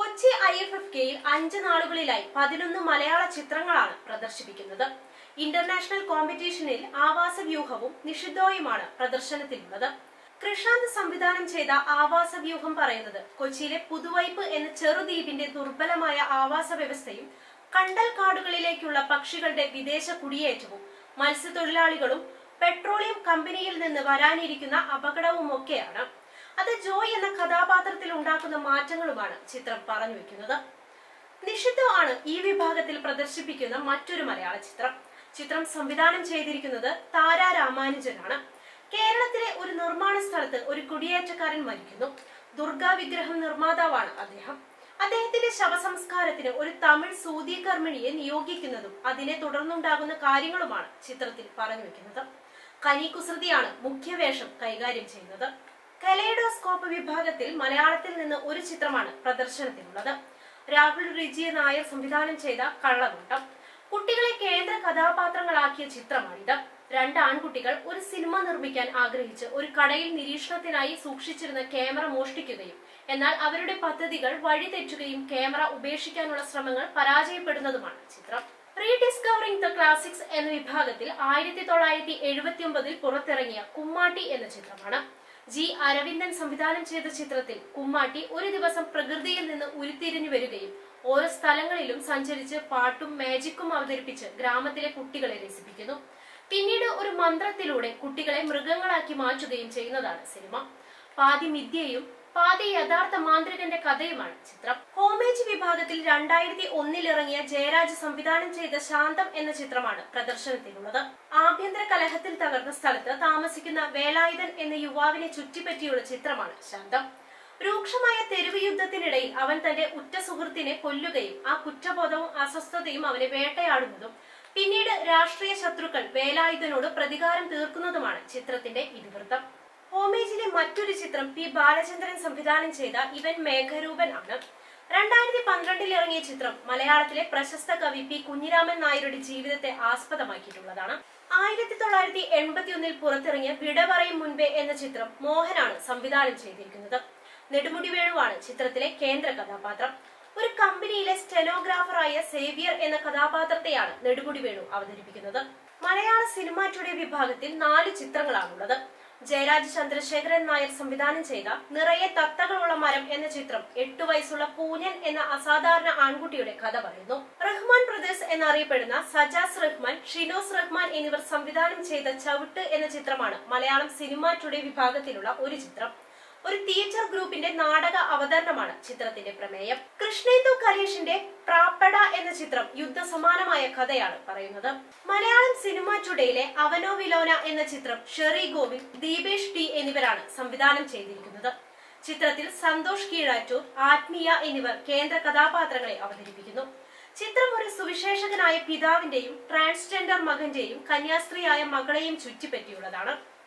Kochi I F F കെയിൽ അഞ്ച് നാളുകളിലായി പതിനൊന്ന് മലയാള ചിത്രങ്ങളാണ് പ്രദർശിപ്പിക്കുന്നത് ഇന്റർനാഷണൽ കോമ്പറ്റീഷനിൽ ആവാസ വ്യൂഹവും നിഷിദ്ധോയുമാണ് പ്രദർശനത്തിലുള്ളത് കൃഷാന്ത് സംവിധാനം ചെയ്ത ആവാസ വ്യൂഹം പറയുന്നത് കൊച്ചിയിലെ പുതുവൈപ്പ് എന്ന ചെറുദ്വീപിന്റെ ദുർബലമായ ആവാസ വ്യവസ്ഥയും കണ്ടൽ കാടുകളിലേക്കുള്ള പക്ഷികളുടെ വിദേശ കുടിയേറ്റവും മത്സ്യത്തൊഴിലാളികളും പെട്രോളിയം കമ്പനിയിൽ നിന്ന് വരാനിരിക്കുന്ന അപകടവുമൊക്കെയാണ് അത് ജോയ് എന്ന കഥാപാത്രത്തിൽ ഉണ്ടാക്കുന്ന മാറ്റങ്ങളുമാണ് ചിത്രം പറഞ്ഞു വെക്കുന്നത് നിഷിദ്ധ ആണ് ഈ വിഭാഗത്തിൽ പ്രദർശിപ്പിക്കുന്ന മറ്റൊരു മലയാള ചിത്രം ചിത്രം സംവിധാനം ചെയ്തിരിക്കുന്നത് താര രാമാനുജനാണ് കേരളത്തിലെ ഒരു നിർമ്മാണ സ്ഥലത്ത് ഒരു കുടിയേറ്റക്കാരൻ മരിക്കുന്നു ദുർഗാ വിഗ്രഹം നിർമ്മാതാവാണ് അദ്ദേഹം അദ്ദേഹത്തിന്റെ ശവസംസ്കാരത്തിന് ഒരു തമിഴ് സൂതി കർമ്മിണിയെ നിയോഗിക്കുന്നതും അതിനെ തുടർന്നുണ്ടാകുന്ന കാര്യങ്ങളുമാണ് ചിത്രത്തിൽ പറഞ്ഞു വെക്കുന്നത് കനി കുസൃതിയാണ് മുഖ്യവേഷം കൈകാര്യം ചെയ്യുന്നത് കലേഡോസ്കോപ്പ് വിഭാഗത്തിൽ മലയാളത്തിൽ നിന്ന് ഒരു ചിത്രമാണ് പ്രദർശനത്തിലുള്ളത് രാഹുൽ റിജി നായർ സംവിധാനം ചെയ്ത കള്ളനോട്ടം കുട്ടികളെ കേന്ദ്ര കഥാപാത്രങ്ങളാക്കിയ ചിത്രമാണിത് രണ്ട് ആൺകുട്ടികൾ ഒരു സിനിമ നിർമ്മിക്കാൻ ആഗ്രഹിച്ച് ഒരു കടയിൽ നിരീക്ഷണത്തിനായി സൂക്ഷിച്ചിരുന്ന ക്യാമറ മോഷ്ടിക്കുകയും എന്നാൽ അവരുടെ പദ്ധതികൾ വഴിതെറ്റുകയും ക്യാമറ ഉപേക്ഷിക്കാനുള്ള ശ്രമങ്ങൾ പരാജയപ്പെടുന്നതുമാണ് ചിത്രം റീഡിസ്കവറിംഗ് ദ ക്ലാസിക്സ് എന്ന വിഭാഗത്തിൽ ആയിരത്തി തൊള്ളായിരത്തി എഴുപത്തി ഒമ്പതിൽ പുറത്തിറങ്ങിയ കുമ്മാട്ടി എന്ന ചിത്രമാണ് ജി അരവിന്ദൻ സംവിധാനം ചെയ്ത ചിത്രത്തിൽ കുമ്മാട്ടി ഒരു ദിവസം പ്രകൃതിയിൽ നിന്ന് ഉരുത്തിരിഞ്ഞു വരികയും ഓരോ സ്ഥലങ്ങളിലും സഞ്ചരിച്ച് പാട്ടും മാജിക്കും അവതരിപ്പിച്ച് ഗ്രാമത്തിലെ കുട്ടികളെ രസിപ്പിക്കുന്നു പിന്നീട് ഒരു മന്ത്രത്തിലൂടെ കുട്ടികളെ മൃഗങ്ങളാക്കി മാറ്റുകയും ചെയ്യുന്നതാണ് സിനിമ പാതി മിഥ്യയും പാതി യഥാർത്ഥ മാന്ത്രികന്റെ കഥയുമാണ് ചിത്രം ഹോമേജ് വിഭാഗത്തിൽ രണ്ടായിരത്തി ഒന്നിൽ ഇറങ്ങിയ ജയരാജ് സംവിധാനം ചെയ്ത ശാന്തം എന്ന ചിത്രമാണ് പ്രദർശനത്തിലുള്ളത് ആഭ്യന്തര കലഹത്തിൽ തകർന്ന സ്ഥലത്ത് താമസിക്കുന്ന വേലായുധൻ എന്ന യുവാവിനെ ചുറ്റിപ്പറ്റിയുള്ള ചിത്രമാണ് ശാന്തം രൂക്ഷമായ തെരുവ് യുദ്ധത്തിനിടയിൽ അവൻ തന്റെ ഉറ്റ സുഹൃത്തിനെ കൊല്ലുകയും ആ കുറ്റബോധവും അസ്വസ്ഥതയും അവനെ വേട്ടയാടുന്നതും പിന്നീട് രാഷ്ട്രീയ ശത്രുക്കൾ വേലായുധനോട് പ്രതികാരം തീർക്കുന്നതുമാണ് ചിത്രത്തിന്റെ ഇതിവൃത്തം ഹോമേജിലെ മറ്റൊരു ചിത്രം പി ബാലചന്ദ്രൻ സംവിധാനം ചെയ്ത ഇവൻ മേഘരൂപൻ ആണ് രണ്ടായിരത്തി പന്ത്രണ്ടിൽ ഇറങ്ങിയ ചിത്രം മലയാളത്തിലെ പ്രശസ്ത കവി പി കുഞ്ഞിരാമൻ നായരുടെ ജീവിതത്തെ ആസ്പദമാക്കിയിട്ടുള്ളതാണ് ആയിരത്തി തൊള്ളായിരത്തി എൺപത്തി ഒന്നിൽ പുറത്തിറങ്ങിയ വിട പറയും മുൻപേ എന്ന ചിത്രം മോഹനാണ് സംവിധാനം ചെയ്തിരിക്കുന്നത് നെടുമുടി വേണുവാണ് ചിത്രത്തിലെ കേന്ദ്ര കഥാപാത്രം ഒരു കമ്പനിയിലെ സ്റ്റെനോഗ്രാഫറായ സേവിയർ എന്ന കഥാപാത്രത്തെയാണ് നെടുമുടി വേണു അവതരിപ്പിക്കുന്നത് മലയാള സിനിമാ ടുഡേ വിഭാഗത്തിൽ നാല് ചിത്രങ്ങളാണുള്ളത് ജയരാജ് ചന്ദ്രശേഖരൻ നായർ സംവിധാനം ചെയ്ത നിറയെ തത്തകളുള്ള മരം എന്ന ചിത്രം എട്ടു വയസ്സുള്ള പൂഞ്ഞൻ എന്ന അസാധാരണ ആൺകുട്ടിയുടെ കഥ പറയുന്നു റഹ്മാൻ ബ്രദേഴ്സ് എന്നറിയപ്പെടുന്ന സജാസ് റഹ്മാൻ ഷിനോസ് റഹ്മാൻ എന്നിവർ സംവിധാനം ചെയ്ത ചവിട്ട് എന്ന ചിത്രമാണ് മലയാളം സിനിമാ ടുഡേ വിഭാഗത്തിലുള്ള ഒരു ചിത്രം ഒരു തിയേറ്റർ ഗ്രൂപ്പിന്റെ നാടക അവതരണമാണ് ചിത്രത്തിന്റെ പ്രമേയം കൃഷ്ണേന്ദു കലേഷിന്റെ പ്രാപ്പട എന്ന ചിത്രം യുദ്ധസമാനമായ കഥയാണ് പറയുന്നത് മലയാളം സിനിമ ടുഡേയിലെ അവനോ വിലോന എന്ന ചിത്രം ഷെറി ഗോവിന്ദ് ദീപേഷ് ടി എന്നിവരാണ് സംവിധാനം ചെയ്തിരിക്കുന്നത് ചിത്രത്തിൽ സന്തോഷ് കീഴാറ്റൂർ ആത്മീയ എന്നിവർ കേന്ദ്ര കഥാപാത്രങ്ങളെ അവതരിപ്പിക്കുന്നു ചിത്രം ഒരു സുവിശേഷകനായ പിതാവിന്റെയും ട്രാൻസ്ജെൻഡർ മകന്റെയും കന്യാസ്ത്രീയായ മകളെയും ചുറ്റിപ്പറ്റിയുള്ളതാണ്